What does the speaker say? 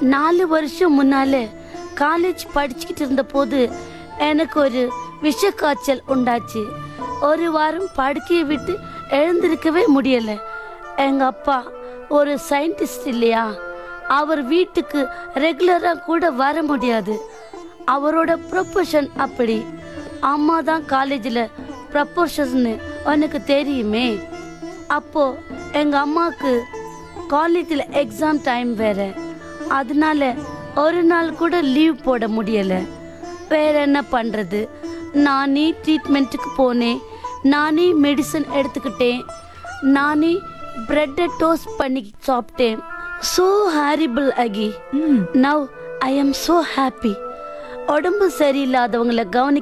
நாலு வருஷம் முன்னால காலேஜ் படிச்சுக்கிட்டு இருந்த போது எனக்கு ஒரு விஷ காய்ச்சல் உண்டாச்சு ஒரு வாரம் படுக்கையை விட்டு எழுந்திருக்கவே முடியல எங்க அப்பா ஒரு சயின்டிஸ்ட் இல்லையா அவர் வீட்டுக்கு ரெகுலரா கூட வர முடியாது அவரோட ப்ரொஃபஷன் அப்படி அம்மா தான் காலேஜில் ப்ரப்போஷன் உனக்கு தெரியுமே அப்போ எங்க அம்மாவுக்கு காலேஜில் எக்ஸாம் டைம் வேற அதனால ஒரு நாள் கூட லீவ் போட முடியல வேற என்ன பண்றது நானே ட்ரீட்மெண்ட்டுக்கு போனேன் நானே மெடிசன் எடுத்துக்கிட்டேன் நானே பிரெட்டை டோஸ்ட் பண்ணி சாப்பிட்டேன் ஸோ ஹாரிபிள் அகி now I am so happy உடம்பு சரியில்லாதவங்களை கவனிக்க